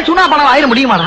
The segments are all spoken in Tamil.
சுனா பணம் ஆயிட முடியுமாடா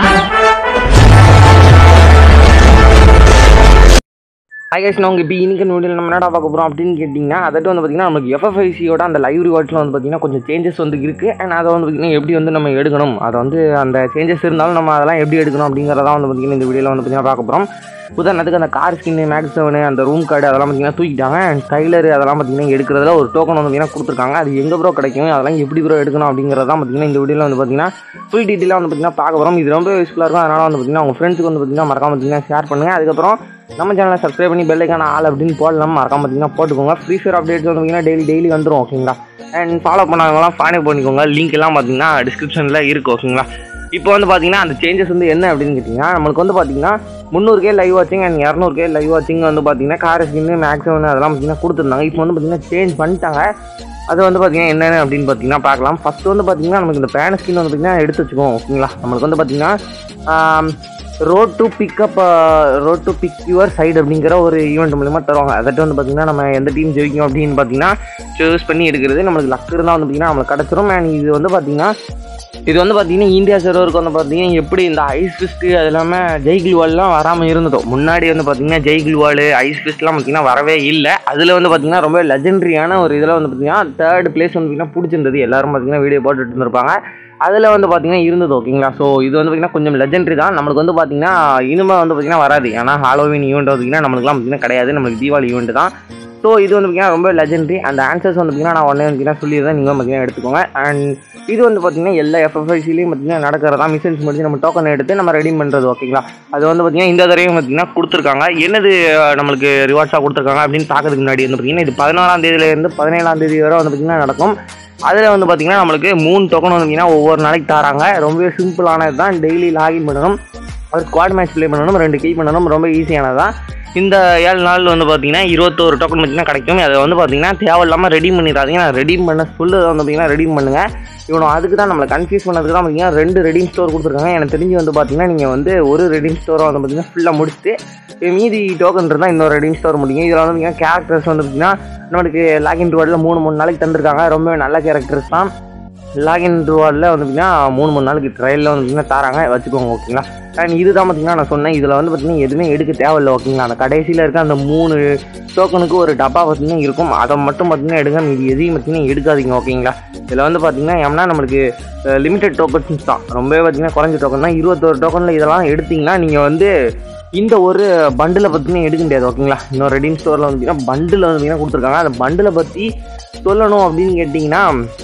ஐகேஷ் நான் இப்போ இன்னைக்கு நோடியில் நம்ம என்னடா பார்க்க போகிறோம் அப்படின்னு கேட்டிங்கன்னா அதட்டு வந்து பார்த்திங்கன்னா நமக்கு எஃப்எஃப்ஐசியோட அந்த லைவ் ரிவார்ட்ஸில் வந்து பார்த்திங்கன்னா கொஞ்சம் சேஞ்சஸ் வந்து இருக்குது அண்ட் அதை வந்து பார்த்திங்கன்னா எப்படி வந்து நம்ம எடுக்கணும் அதை வந்து அந்த சேஞ்சஸ் இருந்தாலும் நம்ம அதெல்லாம் எப்படி எடுக்கணும் அப்படிங்கிறத வந்து பார்த்திங்கன்னா இந்த வீடியோவில் வந்து பார்த்திங்கன்னா பார்க்க போகிறோம் உதாரணத்துக்கு அந்த கார் ஸ்கின்னு மேக்ஸ் செவனு அந்த ரூம் கார்டு அதெல்லாம் பார்த்திங்கன்னா தூக்கிட்டாங்க அண்ட் டைலர் அதெல்லாம் பார்த்திங்கன்னா எடுக்கிறதுல ஒரு டோக்கன் வந்து பார்த்திங்கன்னா கொடுத்துருக்காங்க அது எங்கே ப்ரோ கிடைக்கும் அதெல்லாம் எப்படி ப்ரோ எடுக்கணும் அப்படிங்கிறத பார்த்திங்கன்னா இந்த வீடியோவில் வந்து பார்த்திங்கன்னா ஃபுல் டீட்டெயிலாக வந்து பார்த்திங்கன்னா பார்க்க போகிறோம் இது ரொம்ப யூஸ்ஃபுல்லாக இருக்கும் அதனால் வந்து பார்த்திங்கன்னா உங்கள் ஃப்ரெண்ட்ஸுக்கு வந்து பார்த்திங்கன்னா மறக்காம பார்த்திங்கன்னா ஷேர் பண்ணுங்கள் அதுக்கப்புறம் நம்ம சேனலை சப்ஸ்கிரைப் பண்ணி பெல்லைக்கான ஆள் அப்படின்னு போடலாம் மறக்காம பார்த்தீங்கன்னா போட்டுக்கோங்க ஃப்ரீ ஃபயர் அப்டேட்ஸ் வந்து பார்த்தீங்கன்னா டெய்லி டெய்லி வந்துடும் ஓகேங்களா அண்ட் ஃபாலோ பண்ணாதவங்களாம் ஃபாலோ பண்ணிக்கோங்க லிங்க் எல்லாம் பார்த்தீங்கன்னா டிஸ்கிரிப்ஷனில் இருக்குது ஓகேங்களா இப்போ வந்து பார்த்தீங்கன்னா அந்த சேஞ்சஸ் வந்து என்ன அப்படின்னு கேட்டிங்கன்னா நம்மளுக்கு வந்து பார்த்தீங்கன்னா முந்நூறுக்கே லைவ் வாட்சிங் அண்ட் இரநூறுக்கே லைவ் வாட்சிங் வந்து பார்த்தீங்கன்னா கார் ஸ்கின்னு மேக்ஸிமம் அதெல்லாம் பார்த்தீங்கன்னா கொடுத்துருந்தாங்க இப்போ வந்து பார்த்தீங்கன்னா சேஞ்ச் பண்ணிட்டாங்க அது வந்து பார்த்தீங்கன்னா என்னென்ன அப்படின்னு பார்த்தீங்கன்னா பார்க்கலாம் ஃபஸ்ட்டு வந்து பார்த்தீங்கன்னா நமக்கு இந்த பேன் ஸ்கின் வந்து பார்த்தீங்கன்னா எடுத்து வச்சுக்கோம் ஓகேங்களா நம்மளுக்கு வந்து பார்த்தீங்கன்னா road to pickup road to pick your side அப்படிங்கிற ஒரு ஈவெண்ட் மூலிமா தருவாங்க அதட்டு வந்து பார்த்தீங்கன்னா நம்ம எந்த டீம் ஜெயிக்கும் அப்படின்னு பார்த்தீங்கன்னா சூஸ் பண்ணி எடுக்கிறது நம்மளுக்கு லக் இருந்தால் வந்து பார்த்தீங்கன்னா நம்மளுக்கு கிடச்சிரும் அண்ட் இது வந்து பார்த்தீங்கன்னா இது வந்து பார்த்தீங்கன்னா இந்தியா சர்வருக்கு வந்து பார்த்தீங்கன்னா எப்படி இந்த ஐஸ் ஃபிஸ்ட்டு அது இல்லாமல் ஜெய்கில் வால்லாம் வராமல் இருந்ததோ முன்னாடி வந்து பார்த்தீங்கன்னா ஜெய்கில் வால் ஐஸ் ஃபிஸ்ட்லாம் பார்த்தீங்கன்னா வரவே இல்லை அதில் வந்து பார்த்தீங்கன்னா ரொம்ப லெஜெண்டரியான ஒரு இதில் வந்து பார்த்தீங்கன்னா தேர்ட் பிளேஸ் வந்து பார்த்தீங்கன்னா பிடிச்சிருந்தது எல்லாரும் பார்த்தீங்கன்னா வீடியோ போட்டுட்டு இருந்திருப்பாங்க அதில் வந்து பார்த்தீங்கன்னா இருந்தது ஓகேங்களா ஸோ இது வந்து பார்த்தீங்கன்னா கொஞ்சம் லெஜெண்டரி தான் நம்மளுக்கு வந்து பார்த்தீங்கன்னா இனிமே வந்து பார்த்தீங்கன்னா வராது ஏன்னா ஹாலோவின் ஈவெண்ட் பார்த்தீங்கன்னா நம்மளுக்குலாம் பார்த்தீங்கன்னா கிடையாது நம்மளுக்கு தீபாவளி ஈவெண்ட் தான் ஸோ இது வந்து பார்த்தீங்கன்னா ரொம்ப லெஜெண்டரி அந்த ஆன்சர்ஸ் வந்து பார்த்தீங்கன்னா நான் உடனே பார்த்தீங்கன்னா சொல்லிடுறேன் நீங்கள் பார்த்தீங்கன்னா எடுத்துக்கோங்க அண்ட் இது வந்து பார்த்தீங்கன்னா எல்லா எஃப்எஃப்ஐசிலையும் பார்த்தீங்கன்னா நடக்கிறதா மிஷின்ஸ் முடிச்சு நம்ம டோக்கன் எடுத்து நம்ம ரெடி பண்ணுறது ஓகேங்களா அது வந்து பார்த்தீங்கன்னா இந்த தடவையும் பார்த்தீங்கன்னா கொடுத்துருக்காங்க என்னது அஹ், நம்மளுக்கு ரிவார்ட்ஸாக கொடுத்துருக்காங்க அப்படின்னு பார்க்கறதுக்கு முன்னாடி வந்து பார்த்தீங்கன்னா இது பதினாலாம் தேதியிலேருந்து பதினேழாம் தேதி வரை வந்து பார்த்தீங்கன்னா நடக்கும் அதில் வந்து பார்த்தீங்கன்னா நம்மளுக்கு மூணு டோக்கன் வந்து பார்த்தீங்கன்னா ஒவ்வொரு நாளைக்கு தராங்க ரொம்பவே சிம்பிளானது தான் டெய்லி லாகின் பண்ணணும் அது ஸ்குவாட் மேட்ச் ப்ளே பண்ணணும் ரெண்டு கீ பண்ணணும் ரொம்ப ஈஸியானது தான் இந்த ஏழு நாள் வந்து பார்த்தீங்கன்னா இருபத்தோரு டோக்கன் பார்த்தீங்கன்னா கிடைக்கும் அதை வந்து பார்த்தீங்கன்னா தேவையில்லாமல் ரெடி பண்ணிடாதீங்க நான் ரெடீம் பண்ண சொல்லுறத வந்து பார்த்தீங்கன்னா ரெடீம் பண்ணுங்கள் இவனும் அதுக்கு தான் நம்மளை கன்ஃபியூஸ் பண்ணதுக்கு தான் பார்த்தீங்கன்னா ரெண்டு ரெடீம் ஸ்டோர் கொடுத்துருக்காங்க எனக்கு தெரிஞ்சு வந்து பார்த்தீங்கன்னா நீங்கள் வந்து ஒரு ரெடீம் ஸ்டோரை வந்து பார்த்தீங்கன்னா ஃபுல்லாக முடிச்சுட்டு இது மீதி டோக்கன் இருந்தால் இன்னொரு ரெடீம் ஸ்டோர் முடியும் இதில் வந்து பார்த்தீங்கன்னா கேரக்டர்ஸ் வந்து பார்த்தீங்கன்னா நம்மளுக்கு லாகின் ரிவார்டில் மூணு மூணு நாளைக்கு தந்திருக்காங்க ரொம்பவே நல்ல கேரக்டர்ஸ் தான் லாகின் ரிவார்டில் வந்து பார்த்தீங்கன்னா மூணு மூணு நாளைக்கு ட்ரையலில் வந்து பார்த்தீங்கன்னா தராங்க வச்சுக்கோங்க ஓகேங்களா அண்ட் இதுதான் பார்த்தீங்கன்னா நான் சொன்னேன் இதில் வந்து பார்த்தீங்கன்னா எதுவுமே எடுக்க தேவையில்லை ஓகேங்களா அந்த கடைசியில் இருக்க அந்த மூணு டோக்கனுக்கு ஒரு டப்பா பார்த்தீங்கன்னா இருக்கும் அதை மட்டும் பார்த்தீங்கன்னா எடுங்க மீதி எதையும் பார்த்தீங்கன்னா எடுக்காதீங்க ஓகேங்களா இதில் வந்து பார்த்தீங்கன்னா ஏன்னா நம்மளுக்கு லிமிடெட் டோக்கன்ஸ் தான் ரொம்பவே பார்த்தீங்கன்னா குறைஞ்ச டோக்கன் தான் இருபத்தோரு டோக்கனில் இதெல்லாம் எடுத்தீங்கன்னா நீங்கள் வந்து இந்த ஒரு பண்டில் பார்த்தீங்கன்னா எடுக்க முடியாது ஓகேங்களா இன்னொரு ரெடீம் ஸ்டோரில் வந்து பார்த்தீங்கன்னா பண்டில் வந்து பார்த்தீங்கன்னா கொடுத்துருக்காங்க அந்த பண்டிலை பற்றி சொல்லணும் அப்படின்னு கேட்டிங்கன்னா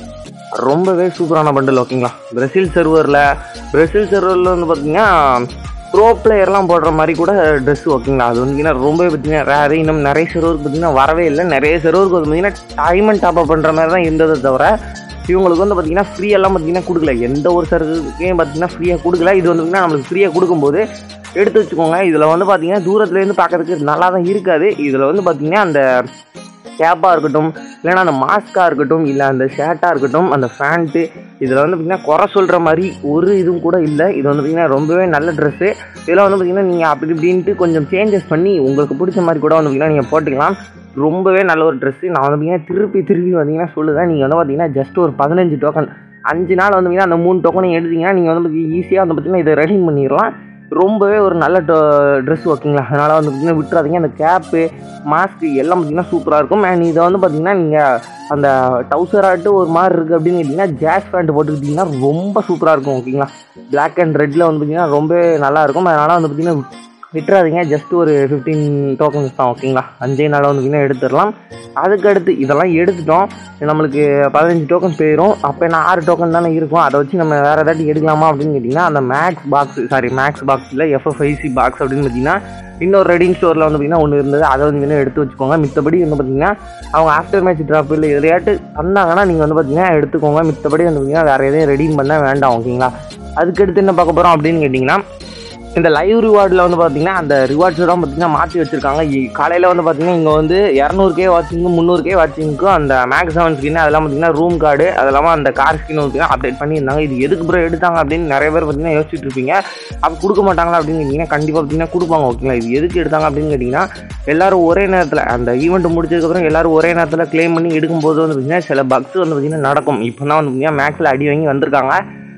ரொம்பவே சூப்பரான பண்டில் ஓகேங்களா பிரசில் சர்வரில் பிரசில் சர்வரில் வந்து பார்த்தீங்கன்னா ப்ரோ பிளேயர்லாம் போடுற மாதிரி கூட ட்ரெஸ் ஓகேங்களா அது வந்து பார்த்தீங்கன்னா ரொம்பவே பார்த்தீங்கன்னா ரேரு இன்னும் நிறைய சர்வருக்கு பார்த்தீங்கன்னா வரவே இல்லை நிறைய சர்வருக்கு வந்து பார்த்தீங்கன்னா டைமண்ட் டாப் அப் பண்ணுற மாதிரி தான் இருந்ததை தவிர இவங்களுக்கு வந்து பார்த்தீங்கன்னா ஃப்ரீயெல்லாம் பார்த்தீங்கன்னா கொடுக்கல எந்த ஒரு சர்வருக்கையும் பார்த்தீங்கன்னா ஃப்ரீயாக கொடுக்கல இது வந்து பார்த்தீங்கன்னா நம்மளுக்கு ஃப்ரீயாக கொடுக்கும்போது எடுத்து வச்சுக்கோங்க இதில் வந்து பார்த்தீங்கன்னா தூரத்துலேருந்து பார்க்கறதுக்கு நல்லா தான் இருக்காது இதில் வந்து பார்த்தீங்கன்னா அந்த கேப்பாக இருக்கட்டும் இல்லைன்னா அந்த மாஸ்காக இருக்கட்டும் இல்லை அந்த ஷர்ட்டாக இருக்கட்டும் அந்த ஃபேண்ட்டு இதில் வந்து பார்த்திங்கன்னா குறை சொல்கிற மாதிரி ஒரு இதுவும் கூட இல்லை இது வந்து பார்த்திங்கன்னா ரொம்பவே நல்ல ட்ரெஸ்ஸு இதில் வந்து பார்த்திங்கன்னா நீங்கள் அப்படி இப்படின்ட்டு கொஞ்சம் சேஞ்சஸ் பண்ணி உங்களுக்கு பிடிச்ச மாதிரி கூட வந்து பார்த்திங்கன்னா நீங்கள் போட்டுக்கலாம் ரொம்பவே நல்ல ஒரு ட்ரெஸ்ஸு நான் வந்து பார்த்திங்கன்னா திருப்பி திருப்பி பார்த்தீங்கன்னா சொல்லுவேன் நீங்கள் வந்து பார்த்திங்கன்னா ஜஸ்ட் ஒரு பதினஞ்சு டோக்கன் அஞ்சு நாள் வந்து பார்த்திங்கன்னா அந்த மூணு டோக்கனையும் எடுத்தீங்கன்னா நீங்கள் வந்து ஈஸியாக வந்து பார்த்திங்கன்னா இதை ரெடி பண்ணிடலாம் ரொம்பவே ஒரு நல்ல ட்ரெஸ் ஓகேங்களா அதனால் வந்து பார்த்திங்கன்னா விட்டுறாதீங்க அந்த கேப்பு மாஸ்க்கு எல்லாம் பார்த்திங்கன்னா சூப்பராக இருக்கும் அண்ட் இதை வந்து பார்த்திங்கன்னா நீங்கள் அந்த டவுசர் ஆட்டு ஒரு மாதிரி இருக்குது அப்படின்னு கேட்டிங்கன்னா ஜாஸ் பேண்ட் போட்டுக்கிட்டிங்கன்னா ரொம்ப சூப்பராக இருக்கும் ஓகேங்களா Black அண்ட் ரெட்டில் வந்து பார்த்திங்கன்னா ரொம்ப நல்லா இருக்கும் அதனால் வந்து பார்த்திங்கன்னா விட்டுறாதீங்க ஜஸ்ட் ஒரு ஃபிஃப்டீன் டோக்கன்ஸ் தான் ஓகேங்களா அஞ்சே நாள் வந்து பார்த்திங்கன்னா எடுத்துடலாம் அதுக்கு அடுத்து இதெல்லாம் எடுத்துட்டோம் நம்மளுக்கு பதினஞ்சு டோக்கன் போயிடும் அப்போ என்ன ஆறு டோக்கன் தானே இருக்கும் அதை வச்சு நம்ம வேறு ஏதாட்டி எடுக்கலாமா அப்படின்னு கேட்டிங்கன்னா அந்த மேக்ஸ் பாக்ஸ் சாரி மேக்ஸ் பாக்ஸில் எஃப்எஃப்ஐசி பாக்ஸ் அப்படின்னு பார்த்தீங்கன்னா இன்னொரு ரெடிங் ஸ்டோரில் வந்து பார்த்திங்கன்னா ஒன்று இருந்தது அதை வந்து இன்னும் எடுத்து வச்சுக்கோங்க மித்தபடி வந்து பார்த்திங்கன்னா அவங்க ஆஃப்டர் மேட்ச் ட்ராப் இல்லை எதையாட்டு தந்தாங்கன்னா நீங்கள் வந்து பார்த்திங்கன்னா எடுத்துக்கோங்க மித்தபடி வந்து பார்த்திங்கன்னா வேறு எதையும் ரெடீம் பண்ண வேண்டாம் ஓகேங்களா அதுக்கடுத்து என்ன பார்க்க போகிறோம் அப்படின்னு கேட்டிங்கன்னா இந்த லைவ் ரிவார்டில் வந்து பார்த்தீங்கன்னா அந்த ரிவார்ட்ஸ் தான் பார்த்தீங்கன்னா மாற்றி வச்சிருக்காங்க காலையில் வந்து பார்த்தீங்கன்னா இங்கே வந்து இரநூறுக்கே வாட்சிங்கும் முந்நூறுக்கே வாட்சிங்க்கும் அந்த மேக்ஸ் செவன் ஸ்கின் அதெல்லாம் பார்த்தீங்கன்னா ரூம் கார்டு அதெல்லாம் அந்த கார் ஸ்கின் பார்த்தீங்கன்னா அப்டேட் பண்ணியிருந்தாங்க இது எதுக்கு ப்ரோ எடுத்தாங்க அப்படின்னு நிறைய பேர் பார்த்தீங்கன்னா யோசிச்சுட்டு இருப்பீங்க அப்போ கொடுக்க மாட்டாங்களா அப்படின்னு கேட்டிங்கன்னா கண்டிப்பாக பார்த்தீங்கன்னா கொடுப்பாங்க ஓகேங்களா இது எதுக்கு எடுத்தாங்க அப்படின்னு கேட்டிங்கன்னா எல்லாரும் ஒரே நேரத்தில் அந்த ஈவெண்ட் முடிச்சதுக்கப்புறம் எல்லாரும் ஒரே நேரத்தில் க்ளைம் பண்ணி எடுக்கும்போது வந்து பார்த்தீங்கன்னா சில பக்ஸ் வந்து பார்த்தீங்கன்னா நடக்கும் இப்போ தான் வந்து பார்த்தீங்கன்னா மேக்ஸில் அடி வாங்கி வந்திருக்காங்க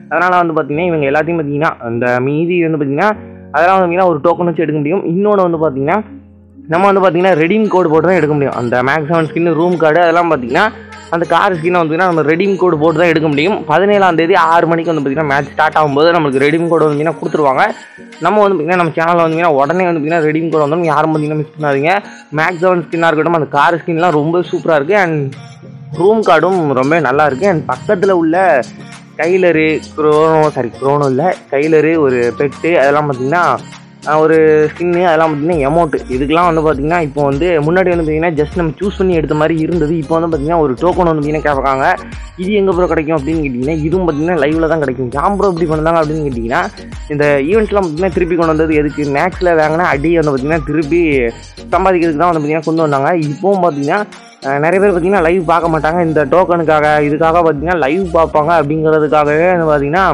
அதனால் வந்து பார்த்தீங்கன்னா இவங்க எல்லாத்தையும் பார்த்தீங்கன்னா அந்த மீதி வந்து பார்த்தீங்கன்னா அதெல்லாம் வந்து பார்த்தீங்கன்னா ஒரு டோக்கன் வச்சு எடுக்க முடியும் இன்னொன்று வந்து பார்த்தீங்கன்னா நம்ம வந்து பார்த்தீங்கன்னா ரெடீம் கோடு போட்டு தான் எடுக்க முடியும் அந்த max seven skin room card அதெல்லாம் பார்த்தீங்கன்னா அந்த கார் ஸ்கின்னை வந்து பார்த்தீங்கன்னா நம்ம ரெடீம் கோடு போட்டு தான் எடுக்க முடியும் பதினேழாம் தேதி ஆறு மணிக்கு வந்து பார்த்தீங்கன்னா மேட்ச் ஸ்டார்ட் ஆகும்போது நம்மளுக்கு ரெடீம் கோடு வந்து பார்த்தீங்கன்னா கொடுத்துருவாங்க நம்ம வந்து பார்த்தீங்கன்னா நம்ம சேனலில் வந்து பார்த்தீங்கன்னா உடனே வந்து பார்த்தீங்கன்னா ரெடீம் கோடு வந்தோம் யாரும் பார்த்தீங்கன்னா மிஸ் பண்ணாதீங்க மேக்ஸ் செவன் ஸ்கின்னாக இருக்கட்டும் அந்த கார் ஸ்கின்லாம் ரொம்ப சூப்பராக இருக்குது அண்ட் ரூம் கார்டும் ரொம்ப நல்லா இருக்குது அண்ட் பக்கத்தில் உள்ள கைலரு க்ரோனோ சாரி க்ரோனோ இல்லை கைலரு ஒரு பெட்டு அதெல்லாம் பார்த்தீங்கன்னா ஆஹ், ஒரு ஸ்கின்னு அதெல்லாம் பார்த்தீங்கன்னா எமௌண்ட் இதுக்கெல்லாம் வந்து பார்த்தீங்கன்னா இப்போ வந்து முன்னாடி வந்து பார்த்தீங்கன்னா ஜஸ்ட் நம்ம சூஸ் பண்ணி எடுத்த மாதிரி இருந்தது இப்போ வந்து பார்த்தீங்கன்னா ஒரு டோக்கன் வந்து பார்த்தீங்கன்னா கேட்பாங்க இது எங்கே ப்ரோ கிடைக்கும் அப்படின்னு கேட்டிங்கன்னா இதுவும் பார்த்தீங்கன்னா லைவில் தான் கிடைக்கும் ஏன் ப்ரோ இப்படி பண்ணாங்க அப்படின்னு கேட்டிங்கன்னா இந்த ஈவெண்ட்ஸ்லாம் பார்த்தீங்கன்னா திருப்பி கொண்டு வந்தது எதுக்கு மேக்ஸில் வாங்கினா அடி வந்து பார்த்தீங்கன்னா திருப்பி சம்பாதிக்கிறதுக்கு தான் வந்து பார்த்தீங்கன்னா கொண்டு வந்தாங்க இப்போவும் பார்த்தீங்கன்னா அஹ் நிறைய பேர் பார்த்தீங்கன்னா லைவ் பார்க்க மாட்டாங்க இந்த டோக்கனுக்காக இதுக்காக பார்த்தீங்கன்னா லைவ் பார்ப்பாங்க அப்படிங்கிறதுக்காகவே வந்து பார்த்தீங்கன்னா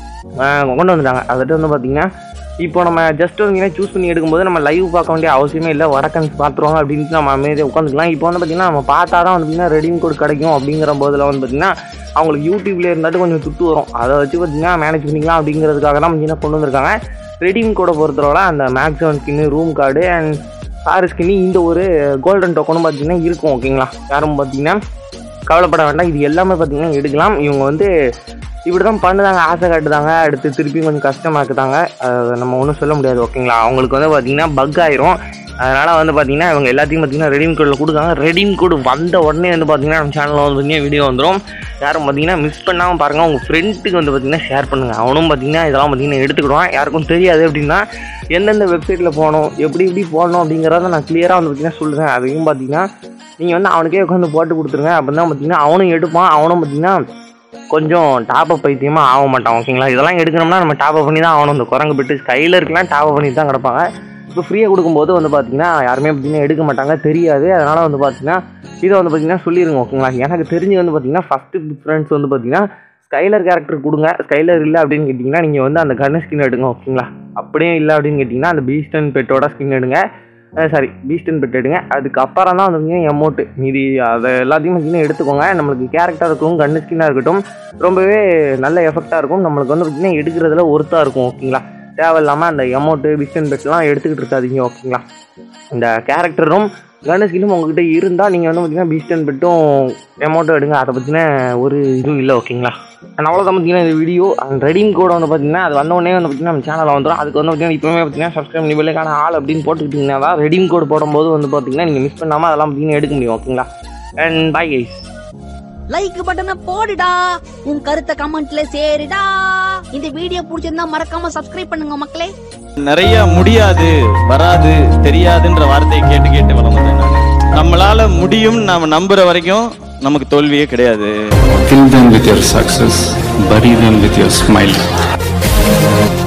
அஹ் கொண்டு வந்துட்டாங்க அதுட்டு வந்து பார்த்தீங்கன்னா இப்போ நம்ம ஜஸ்ட் வந்து சூஸ் பண்ணி எடுக்கும்போது நம்ம லைவ் பார்க்க வேண்டிய அவசியமே இல்லை வடக்கன்ஸ் பார்த்துருவாங்க அப்படின்ட்டு நம்ம அமைதியாக உட்காந்துக்கலாம் இப்போ வந்து பார்த்தீங்கன்னா நம்ம பார்த்தா தான் வந்து பார்த்தீங்கன்னா ரெடீம் கோட் கிடைக்கும் அப்படிங்கிற போதில் வந்து பார்த்தீங்கன்னா அவங்களுக்கு யூடியூப்ல இருந்தாட்டு கொஞ்சம் துட்டு வரும் அதை வச்சு பார்த்தீங்கன்னா மேனேஜ் பண்ணிக்கலாம் அப்படிங்கிறதுக்காக தான் பார்த்தீங்கன்னா கொண்டு வந்திருக்காங்க ரெடீம் கோடை பொறுத்தவரை அந்த maximum skin room card and car skin இந்த ஒரு கோல்டன் டோக்கனும் பார்த்தீங்கன்னா இருக்கும் ஓகேங்களா யாரும் பார்த்தீங்கன்னா கவலைப்பட வேண்டாம் இது எல்லாமே பார்த்தீங்கன்னா எடுக்கலாம் இவங்க வந்து இப்படி தான் பண்ணுதாங்க ஆசை காட்டுதாங்க அடுத்து திருப்பி கொஞ்சம் கஷ்டமாக்குதாங்க அது நம்ம ஒன்றும் சொல்ல முடியாது ஓகேங்களா அவங்களுக்கு வந்து பார்த்தீங்கன்னா பக் ஆயிரும் அதனால் வந்து பார்த்தீங்கன்னா இவங்க எல்லாத்தையும் பார்த்தீங்கன்னா ரெடீம் கோடில் கொடுக்காங்க ரெடீம் கோடு வந்த உடனே வந்து பார்த்தீங்கன்னா நம்ம சேனலில் வந்து பார்த்தீங்கன்னா வீடியோ வந்துடும் யாரும் பார்த்தீங்கன்னா மிஸ் பண்ணாமல் பாருங்கள் உங்கள் ஃப்ரெண்டுக்கு வந்து பார்த்தீங்கன்னா ஷேர் பண்ணுங்கள் அவனும் பார்த்தீங்கன்னா இதெல்லாம் பார்த்தீங்கன்னா எடுத்துக்கிடுவான் யாருக்கும் தெரியாது அப்படின்னா எந்தெந்த வெப்சைட்டில் போகணும் எப்படி எப்படி போடணும் அப்படிங்கிறத நான் கிளியராக வந்து பார்த்தீங்கன்னா சொல்கிறேன் அதையும் பார்த்தீங்கன்னா நீங்கள் வந்து அவனுக்கே உட்காந்து போட்டு கொடுத்துருங்க அப்போ தான் பார்த்தீங்கன்னா அவனும் எடுப்பான் அவனும் பார்த்தீங்கன்னா கொஞ்சம் டாப்அப் பைத்தியமாக ஆக மாட்டான் ஓகேங்களா இதெல்லாம் எடுக்கணும்னா நம்ம டாப்அப் பண்ணி தான் ஆகணும் இந்த குரங்கு பெட்டு கையில் இருக்கலாம் டாப்அப் பண்ணி தான் கிடப்பாங்க இப்போ ஃப்ரீயாக கொடுக்கும்போது வந்து பார்த்தீங்கன்னா யாருமே பார்த்தீங்கன்னா எடுக்க மாட்டாங்க தெரியாது அதனால் வந்து பார்த்தீங்கன்னா இதை வந்து பார்த்தீங்கன்னா சொல்லிடுங்க ஓகேங்களா எனக்கு தெரிஞ்சு வந்து பார்த்தீங்கன்னா ஃபஸ்ட்டு ப்ரிஃபரன்ஸ் வந்து பார்த்தீங்கன்னா ஸ்கைலர் கேரக்டர் கொடுங்க ஸ்கைலர் இல்லை அப்படின்னு கேட்டிங்கன்னா நீங்கள் வந்து அந்த கண்ணு ஸ்கின் எடுங்க ஓகேங்களா அப்படியே இல்லை அப்படின்னு கேட்டிங்கன்னா அந்த பீஸ்டன் பெட்டோட ஸ்கின் எடுங்க சாரி பீஸ்டன் பெட் எடுங்க அதுக்கப்புறம் தான் வந்து எமௌண்ட்டு மீதி அதை எல்லாத்தையும் பார்த்தீங்கன்னா எடுத்துக்கோங்க நம்மளுக்கு கேரக்டர் இருக்கும் கண்ணு ஸ்கின்னாக இருக்கட்டும் ரொம்பவே நல்ல எஃபெக்டாக இருக்கும் நம்மளுக்கு வந்து பார்த்தீங்கன்னா எடுக்கிறதுல ஒருத்தாக இருக்கும் ஓகேங்களா தேவையில்லாமல் அந்த எமௌண்ட்டு பிஸ்டன் பெட்லாம் எடுத்துக்கிட்டு இருக்காதீங்க ஓகேங்களா இந்த கேரக்டரும் கன்னு ஸ்கின்னும் உங்ககிட்ட இருந்தால் நீங்கள் வந்து பார்த்தீங்கன்னா பீஸ்டன் பெட்டும் எமௌண்ட்டும் எடுங்க அதை பற்றின ஒரு இதுவும் இல்லை ஓகேங்களா அண்ட் அவ்வளோதான் பார்த்தீங்கன்னா இந்த வீடியோ அந்த ரெடீம் கோட வந்து பார்த்தீங்கன்னா அது வந்த உடனே வந்து பார்த்தீங்கன்னா நம்ம சேனலில் வந்துடும் அதுக்கு வந்து பார்த்தீங்கன்னா இப்போவே பார்த்தீங்கன்னா சப்ஸ்கிரைப் பண்ணி வெளிக்கான ஆள் அப்படின்னு போட்டுக்கிட்டிங்கன்னா தான் ரெடீம் கோடு போடும்போது வந்து பார்த்தீங்கன்னா நீங்கள் மிஸ் பண்ணாமல் அதெல்லாம் பார்த்தீங்கன்னா எடுக்க முடியும் ஓகேங்களா அண்ட் பை கைஸ் லைக் பட்டனை போடுடா உன் கருத்தை கமெண்ட்ல சேருடா இந்த வீடியோ பிடிச்சிருந்தா மறக்காம சப்ஸ்கிரைப் பண்ணுங்க மக்களே நிறைய முடியாது வராது தெரியாதுன்ற வார்த்தையை கேட்டு கேட்டு வளர்ந்தேன் நான் நம்மளால முடியும் நாம நம்புற வரைக்கும் நமக்கு தோல்வியே கிடையாது Kill them with your success, bury them with your smile.